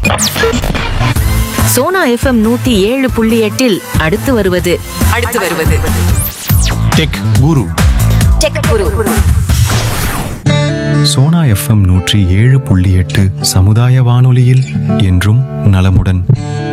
Sona FM நூத்தி ஏழு புள்ளி எட்டில் அடுத்து வருவது அடுத்து வருவது tech guru tech guru Sona FM நூற்றி ஏழு புள்ளி எட்டு சமுதாய வானொலியில் என்றும் நலமுடன்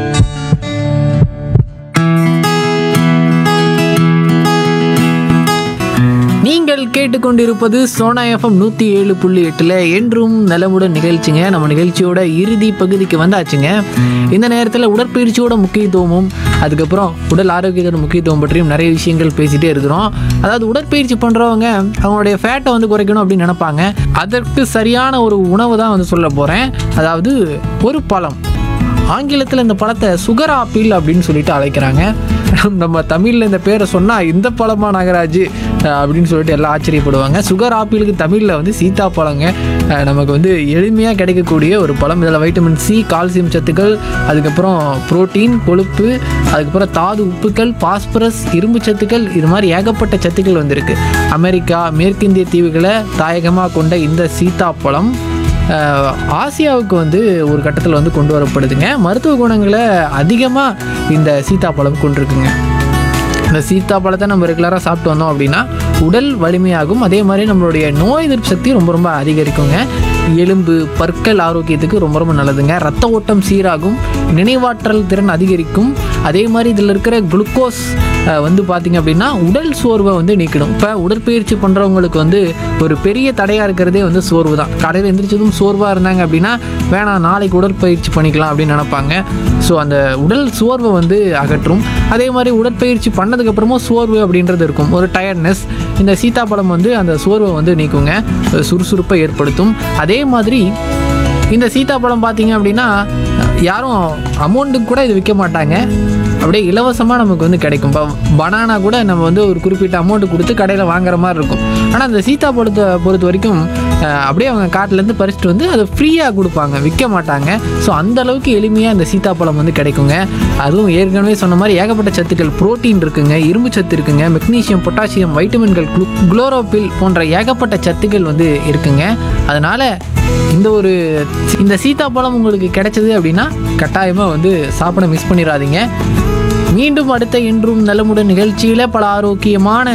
நீங்கள் கேட்டுக்கொண்டிருப்பது சோனா எஃப்எம் நூற்றி ஏழு புள்ளி எட்டில் என்றும் நலமுடன் நிகழ்ச்சிங்க நம்ம நிகழ்ச்சியோட இறுதி பகுதிக்கு வந்தாச்சுங்க இந்த நேரத்தில் உடற்பயிற்சியோட முக்கியத்துவமும் அதுக்கப்புறம் உடல் ஆரோக்கியத்தோட முக்கியத்துவம் பற்றியும் நிறைய விஷயங்கள் பேசிகிட்டே இருக்கிறோம் அதாவது உடற்பயிற்சி பண்ணுறவங்க அவங்களுடைய ஃபேட்டை வந்து குறைக்கணும் அப்படின்னு நினைப்பாங்க அதற்கு சரியான ஒரு உணவு தான் வந்து சொல்ல போகிறேன் அதாவது ஒரு பழம் ஆங்கிலத்தில் இந்த பழத்தை சுகர் ஆப்பிள் அப்படின்னு சொல்லிட்டு அழைக்கிறாங்க நம்ம தமிழில் இந்த பேரை சொன்னால் இந்த பழமா நாகராஜ் அஹ் அப்படின்னு சொல்லிட்டு எல்லாம் ஆச்சரியப்படுவாங்க சுகர் ஆப்பிளுக்கு தமிழில் வந்து சீத்தாப்பழங்க அஹ் நமக்கு வந்து எளிமையாக கிடைக்கக்கூடிய ஒரு பழம் இதில் வைட்டமின் சி கால்சியம் சத்துக்கள் அதுக்கப்புறம் புரோட்டீன் கொழுப்பு அதுக்கப்புறம் தாது உப்புக்கள் பாஸ்பரஸ் இரும்பு சத்துக்கள் இது மாதிரி ஏகப்பட்ட சத்துக்கள் வந்திருக்கு அமெரிக்கா மேற்கிந்திய தீவுகளை தாயகமாக கொண்ட இந்த சீத்தாப்பழம் அஹ் ஆசியாவுக்கு வந்து ஒரு கட்டத்தில் வந்து கொண்டு வரப்படுதுங்க மருத்துவ குணங்களை அதிகமாக இந்த சீத்தாப்பழம் கொண்டிருக்குங்க இந்த சீத்தாப்பழத்தை நம்ம ரெகுலராக சாப்பிட்டு வந்தோம் அப்படின்னா உடல் வலிமையாகும் அதே மாதிரி நம்மளுடைய நோய் எதிர்ப்பு சக்தி ரொம்ப ரொம்ப அதிகரிக்குங்க எலும்பு பற்கள் ஆரோக்கியத்துக்கு ரொம்ப ரொம்ப நல்லதுங்க ரத்த ஓட்டம் சீராகும் நினைவாற்றல் திறன் அதிகரிக்கும் அதே மாதிரி இதில் இருக்கிற குளுக்கோஸ் அஹ், வந்து பார்த்திங்க அப்படின்னா உடல் சோர்வை வந்து நீக்கிடும் இப்போ உடற்பயிற்சி பண்ணுறவங்களுக்கு வந்து ஒரு பெரிய தடையாக இருக்கிறதே வந்து சோர்வு தான் காலையில் எந்திரிச்சதும் சோர்வாக இருந்தாங்க அப்படின்னா வேணாம் நாளைக்கு உடற்பயிற்சி பண்ணிக்கலாம் அப்படின்னு நினைப்பாங்க ஸோ அந்த உடல் சோர்வை வந்து அகற்றும் அதே மாதிரி உடற்பயிற்சி பண்ணதுக்கப்புறமும் சோர்வு அப்படின்றது இருக்கும் ஒரு டயர்ட்னஸ் இந்த சீத்தாப்பழம் வந்து அந்த சோர்வை வந்து நீக்குங்க சுறுசுறுப்பை ஏற்படுத்தும் அதே மாதிரி இந்த சீத்தாப்பழம் பார்த்தீங்க அப்படின்னா யாரும் அமௌண்ட்டுக்கு கூட இது விற்க மாட்டாங்க அப்படியே இலவசமாக நமக்கு வந்து கிடைக்கும் இப்போ பனானா கூட நம்ம வந்து ஒரு குறிப்பிட்ட அமௌண்ட் கொடுத்து கடையில் வாங்குற மாதிரி இருக்கும் ஆனால் இந்த சீத்தாப்பழத்தை பொறுத்த வரைக்கும் அஹ், அப்படியே அவங்க காட்டிலேருந்து பறிச்சுட்டு வந்து அதை ஃப்ரீயாக கொடுப்பாங்க விற்க மாட்டாங்க ஸோ அந்த அளவுக்கு எளிமையாக இந்த சீத்தாப்பழம் வந்து கிடைக்குங்க அதுவும் ஏற்கனவே சொன்ன மாதிரி ஏகப்பட்ட சத்துக்கள் புரோட்டீன் இருக்குங்க இரும்பு சத்து இருக்குங்க மெக்னீசியம் பொட்டாசியம் வைட்டமின்கள் குளு குளோரோபில் போன்ற ஏகப்பட்ட சத்துக்கள் வந்து இருக்குங்க அதனால் இந்த ஒரு இந்த சீத்தாப்பழம் உங்களுக்கு கிடைச்சது அப்படின்னா கட்டாயமாக வந்து சாப்பிட மிஸ் பண்ணிடாதீங்க மீண்டும் அடுத்த இன்றும் நலமுடன் நிகழ்ச்சியில் பல ஆரோக்கியமான